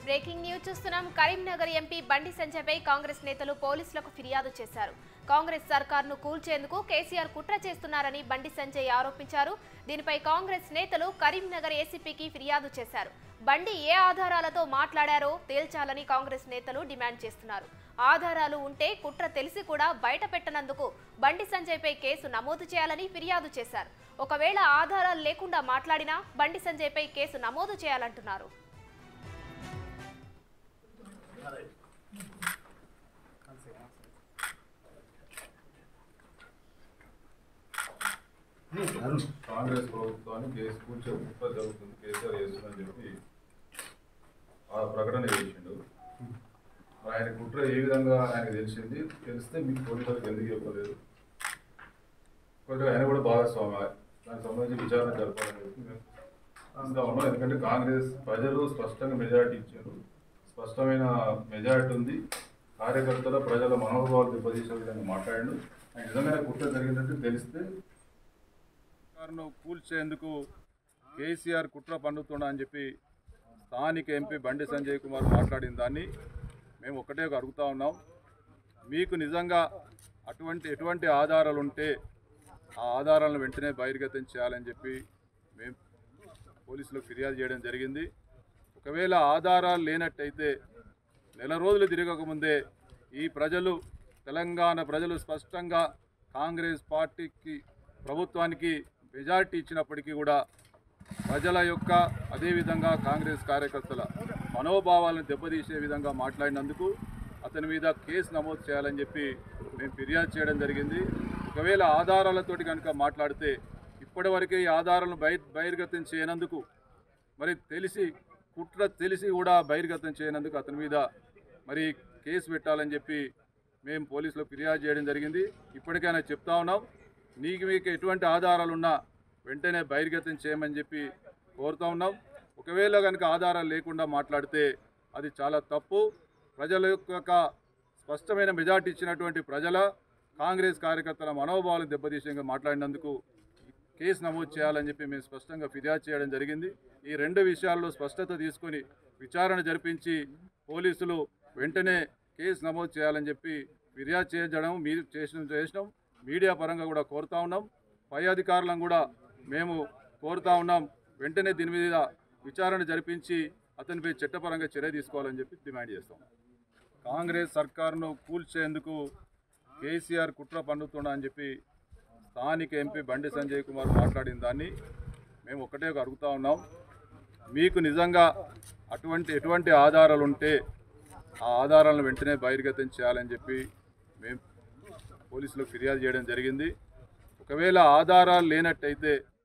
breaking news చూస్తున్నాం Karimnagar MP బండి సంజయ్పై కాంగ్రెస్ నేతలు పోలీసులకు ఫిర్యాదు చేశారు కాంగ్రెస్ సర్కార్ను కూల్చేందుకు కేసీఆర్ కుట్ర చేస్తున్నారని బండి సంజయ్ ఆరోపించారు దీనిపై కాంగ్రెస్ నేతలు కరీంనగర్ ఏసీపీకి ఫిర్యాదు చేశారు బండి ఏ ఆధారాలతో మాట్లాడారో తేల్చాలని కాంగ్రెస్ నేతలు డిమాండ్ చేస్తున్నారు ఆధారాలు ఉంటే కుట్ర తెలిసి కూడా బయట పెట్టనందుకు బండి సంజయ్పై కేసు నమోదు చేయాలని ఫిర్యాదు చేశారు ఒకవేళ ఆధారాలు లేకుండా మాట్లాడినా బండి సంజయ్పై కేసు నమోదు చేయాలంటున్నారు కాంగ్రెస్ ప్రభుత్వాన్ని కేసు కూర్చో కుప్ప జరుగుతుంది కేసీఆర్ చేస్తుందని చెప్పి ఆ ప్రకటన చేసిండు మరి ఆయన కుట్ర ఏ విధంగా ఆయనకు తెలిసింది తెలిస్తే మీకు పోలీసులకు ఎందుకు చెప్పలేదు కొంచెం ఆయన కూడా భాగస్వామి దానికి సంబంధించి విచారణ జరపాలని చెప్పి మేము అంతా ఉన్నాం ఎందుకంటే కాంగ్రెస్ ప్రజలు స్పష్టంగా మెజారిటీ ఇచ్చారు స్పష్టమైన మెజారిటీ ఉంది కార్యకర్తల ప్రజల మనోభావాలు దెబ్బతీసే విధంగా మాట్లాడాడు ఆయన నిజమైన కుట్ర జరిగిందంటే తెలిస్తే సర్కారును కూల్చేందుకు కేసీఆర్ కుట్ర పన్నుతున్నా అని చెప్పి స్థానిక ఎంపీ బండి సంజయ్ కుమార్ మాట్లాడిన దాన్ని మేము ఒకటే అడుగుతా ఉన్నాం మీకు నిజంగా అటువంటి ఎటువంటి ఆధారాలు ఉంటే ఆ ఆధారాలను వెంటనే బహిర్గతం చేయాలని చెప్పి మేము పోలీసులకు ఫిర్యాదు చేయడం జరిగింది ఒకవేళ ఆధారాలు లేనట్టయితే నెల రోజులు తిరగకముందే ఈ ప్రజలు తెలంగాణ ప్రజలు స్పష్టంగా కాంగ్రెస్ పార్టీకి ప్రభుత్వానికి మెజారిటీ ఇచ్చినప్పటికీ కూడా ప్రజల యొక్క అదేవిధంగా కాంగ్రెస్ కార్యకర్తల మనోభావాలను దెబ్బతీసే విధంగా మాట్లాడినందుకు అతని మీద కేసు నమోదు చేయాలని చెప్పి మేము ఫిర్యాదు చేయడం జరిగింది ఒకవేళ ఆధారాలతోటి కనుక మాట్లాడితే ఇప్పటివరకే ఈ ఆధారాలను బహిర్ బహిర్గతం చేయనందుకు మరి తెలిసి కుట్ర తెలిసి కూడా బహిర్గతం చేయనందుకు అతని మీద మరి కేసు పెట్టాలని చెప్పి మేము పోలీసులకు ఫిర్యాదు చేయడం జరిగింది ఇప్పటికైనా చెప్తా ఉన్నాం నీకు మీకు ఎటువంటి ఆధారాలు ఉన్నా వెంటనే బహిర్గతం చేయమని చెప్పి కోరుతా ఉన్నాం ఒకవేళ కనుక ఆధారాలు లేకుండా మాట్లాడితే అది చాలా తప్పు ప్రజల యొక్క స్పష్టమైన మెజార్టీ ఇచ్చినటువంటి ప్రజల కాంగ్రెస్ కార్యకర్తల మనోభావాలను దెబ్బతీసేంగా మాట్లాడినందుకు కేసు నమోదు చేయాలని చెప్పి మేము స్పష్టంగా ఫిర్యాదు చేయడం జరిగింది ఈ రెండు విషయాల్లో స్పష్టత తీసుకొని విచారణ జరిపించి పోలీసులు వెంటనే కేసు నమోదు చేయాలని చెప్పి ఫిర్యాదు చేయడం మీరు చేసిన చేసినాం మీడియా పరంగా కూడా కోరుతా ఉన్నాం పై అధికారులను కూడా మేము కోరుతా ఉన్నాం వెంటనే దీని మీద విచారణ జరిపించి అతనిపై చట్టపరంగా చర్య తీసుకోవాలని చెప్పి డిమాండ్ చేస్తాం కాంగ్రెస్ సర్కారును కూల్చేందుకు కేసీఆర్ కుట్ర పన్నుతున్నా అని చెప్పి స్థానిక ఎంపీ బండి సంజయ్ కుమార్ మాట్లాడిన దాన్ని మేము ఒకటే అడుగుతా ఉన్నాం మీకు నిజంగా అటువంటి ఎటువంటి ఆధారాలు ఉంటే ఆ ఆధారాలను వెంటనే బహిర్గతం చేయాలని చెప్పి మేము పోలీసులకు ఫిర్యాదు చేయడం జరిగింది ఒకవేళ ఆధారాలు లేనట్టయితే